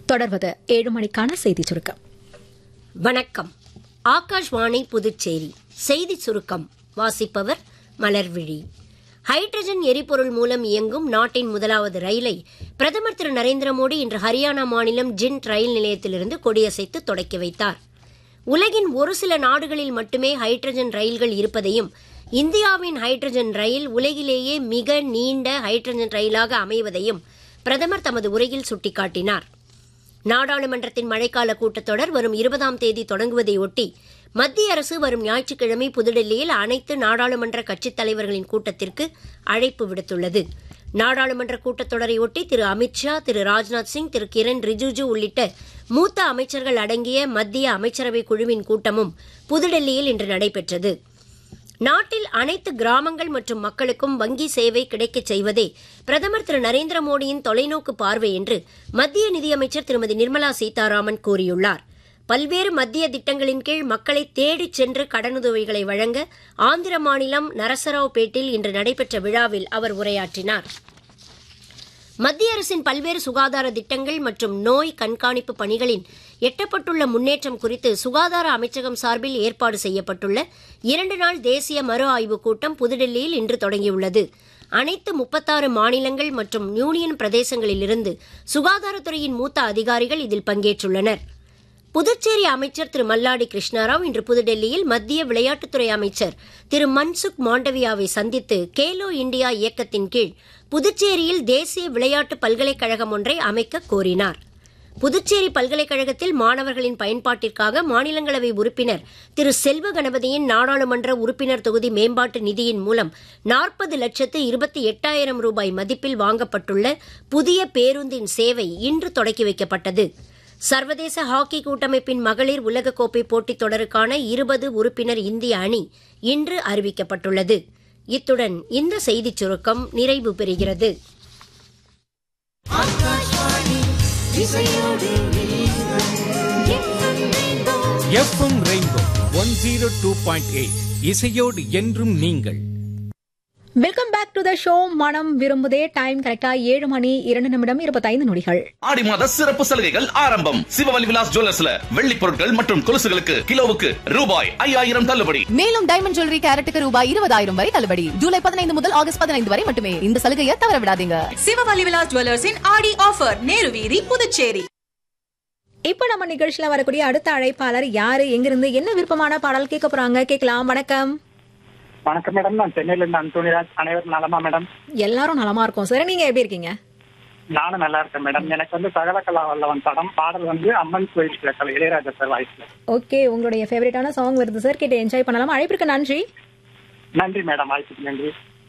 தொடர்வது ஏழு மணிக்கான செய்தி சுருக்கம் வணக்கம் ஆகாஷ்வாணி புதுச்சேரி செய்தி சுருக்கம் வாசிப்பவர் மலர்விழி ஹைட்ரஜன் எரிபொருள் மூலம் இயங்கும் நாட்டின் முதலாவது ரயிலை பிரதமர் திரு நரேந்திர மோடி இன்று ஹரியானா மாநிலம் ஜிண்ட் ரயில் நிலையத்திலிருந்து கொடியசைத்து தொடக்கி வைத்தார் உலகின் ஒரு சில நாடுகளில் மட்டுமே ஹைட்ரஜன் ரயில்கள் இருப்பதையும் இந்தியாவின் ஹைட்ரஜன் ரயில் உலகிலேயே மிக நீண்ட ஹைட்ரஜன் ரயிலாக அமைவதையும் பிரதமர் தமது உரையில் சுட்டிக்காட்டினார் நாடாளுமன்றத்தின் மழைக்கால கூட்டத்தொடர் வரும் இருபதாம் தேதி தொடங்குவதை ஒட்டி மத்திய அரசு வரும் ஞாயிற்றுக்கிழமை புதுடெல்லியில் அனைத்து நாடாளுமன்ற கட்சித் தலைவர்களின் கூட்டத்திற்கு அழைப்பு விடுத்துள்ளது நாடாளுமன்ற கூட்டத்தொடரை ஒட்டி திரு அமித்ஷா திரு ராஜ்நாத் சிங் திரு கிரண் ரிஜிஜு உள்ளிட்ட மூத்த அமைச்சர்கள் அடங்கிய மத்திய அமைச்சரவை குழுவின் கூட்டமும் புதுடெல்லியில் இன்று நடைபெற்றது நாட்டில் அனைத்து கிராமங்கள் மற்றும் மக்களுக்கும் வங்கி சேவை கிடைக்கச் செய்வதே பிரதமர் திரு நரேந்திர மோடியின் தொலைநோக்கு பார்வை என்று மத்திய நிதியமைச்சர் திருமதி நிர்மலா சீதாராமன் கூறியுள்ளார் பல்வேறு மத்திய திட்டங்களின் கீழ் மக்களை தேடிச் சென்று கடனுதவிகளை வழங்க ஆந்திர மாநிலம் நரசராவ்பேட்டில் இன்று நடைபெற்ற விழாவில் அவர் உரையாற்றினார் மத்திய அரசின் பல்வேறு சுகாதார திட்டங்கள் மற்றும் நோய் கண்காணிப்பு பணிகளின் எட்டப்பட்டுள்ள முன்னேற்றம் குறித்து சுகாதார அமைச்சகம் சார்பில் ஏற்பாடு செய்யப்பட்டுள்ள இரண்டு நாள் தேசிய மறு ஆய்வுக் கூட்டம் புதுடெல்லியில் இன்று தொடங்கியுள்ளது அனைத்து முப்பத்தாறு மாநிலங்கள் மற்றும் யூனியன் பிரதேசங்களிலிருந்து சுகாதாரத்துறையின் மூத்த அதிகாரிகள் இதில் பங்கேற்றுள்ளனர் புதுச்சேரி அமைச்சர் திரு மல்லாடி கிருஷ்ணாராவ் இன்று புதுடெல்லியில் மத்திய விளையாட்டுத்துறை அமைச்சர் திரு மன்சுக் மாண்டவியாவை சந்தித்து கேலோ இந்தியா இயக்கத்தின் கீழ் புதுச்சேரியில் தேசிய விளையாட்டு பல்கலைக்கழகம் ஒன்றை அமைக்க கோரினார் புதுச்சேரி பல்கலைக்கழகத்தில் மாணவர்களின் பயன்பாட்டிற்காக மாநிலங்களவை உறுப்பினர் திரு செல்வ கணபதியின் நாடாளுமன்ற உறுப்பினர் தொகுதி மேம்பாட்டு நிதியின் மூலம் நாற்பது லட்சத்து இருபத்தி எட்டாயிரம் ரூபாய் மதிப்பில் வாங்கப்பட்டுள்ள புதிய பேருந்தின் சேவை இன்று தொடக்கி வைக்கப்பட்டது சர்வதேச ஹாக்கி கூட்டமைப்பின் மகளிர் உலகக்கோப்பை போட்டித் தொடருக்கான இருபது உறுப்பினர் இந்திய அணி இன்று அறிவிக்கப்பட்டுள்ளது இத்துடன் இந்த செய்திச் சுருக்கம் நிறைவு பெறுகிறது FM Rainbow one zero two point eight இசையோடு என்றும் நீங்கள் welcome back to the show மனம் விரும்புதே டைம் கரெக்டா ஏழு மணி இரண்டு நிமிடம் இருபத்தைந்து நொடிகள் ஆடி மாத சிறப்பு சலுகைகள் ஆரம்பம் சிவவலி விலாஸ் ஜுவல்லர்ஸ்ல வெள்ளி பொருட்கள் மற்றும் கொலுசுகளுக்கு கிலோவுக்கு ரூபாய் ஐயாயிரம் தள்ளுபடி மேலும் டைமண்ட் ஜுவல்லரி கேரட்டுக்கு ரூபாய் இருபதாயிரம் வரை தள்ளுபடி ஜூலை பதினைந்து முதல் ஆகஸ்ட் பதினைந்து வரை மட்டுமே இந்த சலுகையை தவற விடாதீங்க சிவவலி விலாஸ் ஜுவல்லர்ஸின் ஆடி ஆஃபர் நேரு வீதி புதுச்சேரி இப்போ நம்ம நிகழ்ச்சியில வரக்கூடிய அடுத்த அழைப்பாளர் யாரு எங்கிருந்து என்ன விருப்பமான பாடல் கேட்க போறாங்க கேட்கலாம் வணக்கம் வணக்கம் மேடம் நான் சென்னையில இருந்து அந்தோனிராஜ் அனைவரும் நலமா மேடம் எல்லாரும் நலமா இருக்கோம் சார் நீங்க எப்படி இருக்கீங்க நானும் நல்லா இருக்கேன் மேடம் எனக்கு வந்து சகலகலா வல்லவன் படம் பாடல் வந்து அம்மன் கோயில் கிழக்கல் இளையராஜா சார் வாய்ஸ்ல ஓகே உங்களுடைய ஃபேவரட்டான சாங் வருது சார் கேட்டு என்ஜாய் பண்ணலாம் அழைப்பிற்கு நன்றி நன்றி மேடம் வாய்ப்புக்கு நன்றி